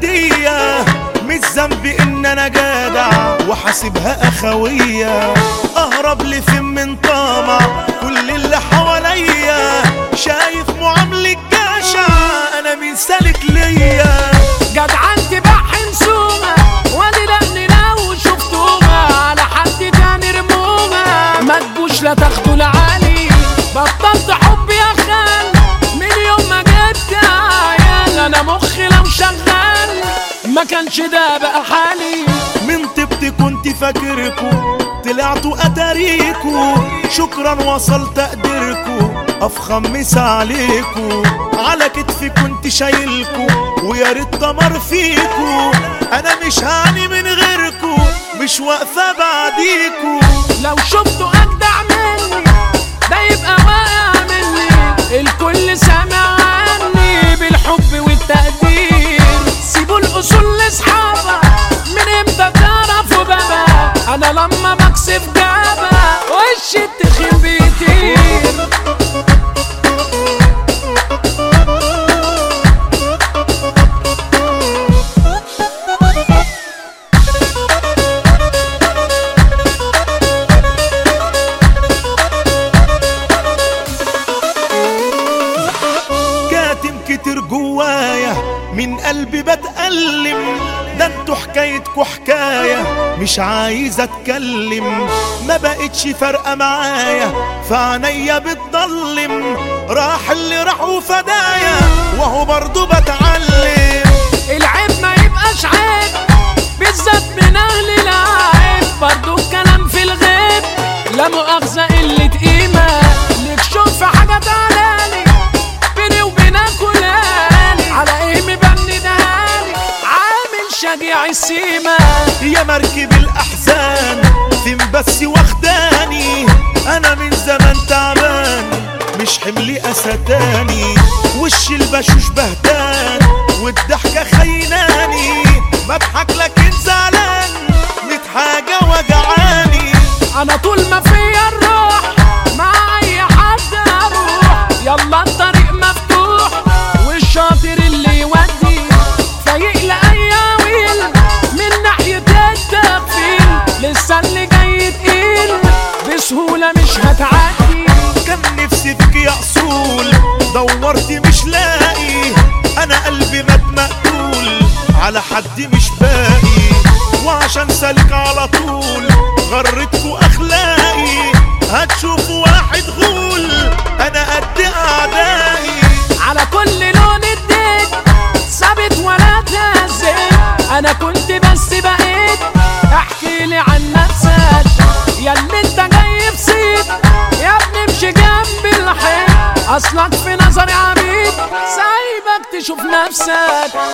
اذيه مش ذنبي ان انا جدع وحاسبها اخويه اهرب لي فين من طمع كل اللي حواليا شايف معاملة جشع انا مين سالك ليا جدعنتي بحن سومة وادي لأني لو شفتوها على حد تاني رموها ما تجوش لا تاخدوا لعالي بطلت حب يا خال من يوم ما جبت عيال انا مخي لو شغال ما كانش ده بقى حالي من طبتي كنت فاكركو طلعتوا اتاريكو شكرا وصل تقديركو افخم مسا عليكو على كتفي كنت شايلكو ويا ريت دمر فيكو انا مش هاني من غيركو مش واقفه بعديكو لو شفتوا اجدع مني ده يبقى واقع مني الكل سامع عني بالحب والتقدير سيبوا الاصول لاصحابها من امتى تعرفوا بابا انا لما بكسب جابا وش التخين بيطير كاتم كتير جوايا من قلبي بتألم ده انتوا حكايتكوا حكاية مش عايز اتكلم ما بقتش فارقة معايا فعينيا بتضلم راح اللي راح وفدايا وهو برضه بتعلم العيب ما يبقاش عيب بالذات من اهل العيب برضو الكلام في الغيب لا مؤاخذة قلة قيمة ليك شوف في حاجة تعالالي بيني وبينك ولالي على ايه مبني دهالي عامل شجيع السيمة يا مركب الأحزان فين بس واخداني أنا من زمان تعبان مش حملي أسداني وش البشوش بهتان والضحكة خيناني بضحك لكن زعلان ميت حاجة وجعاني انا طول ما فيا الروح مع اي حد اروح يلا الطريق مفتوح والشاطر اللي يودي فايق لاي ويل من ناحية التغفيل لسه اللي جاي تقيل بسهولة مش هتعدي كان نفسي فيك يا اصول دورت مش لاقي انا قلبي مات مقتول على حد مش باقي وعشان سالك على طول غرتكوا اخلاقي هتشوفوا واحد غول انا قد اعدائي على كل لون اديت ثابت ولا تهزيت انا كنت بس بقيت احكي لي عن نفسك يا اللي انت جاي بصيت يا ابني امشي جنب الحيط اصلك في نظري عبيد سايبك تشوف نفسك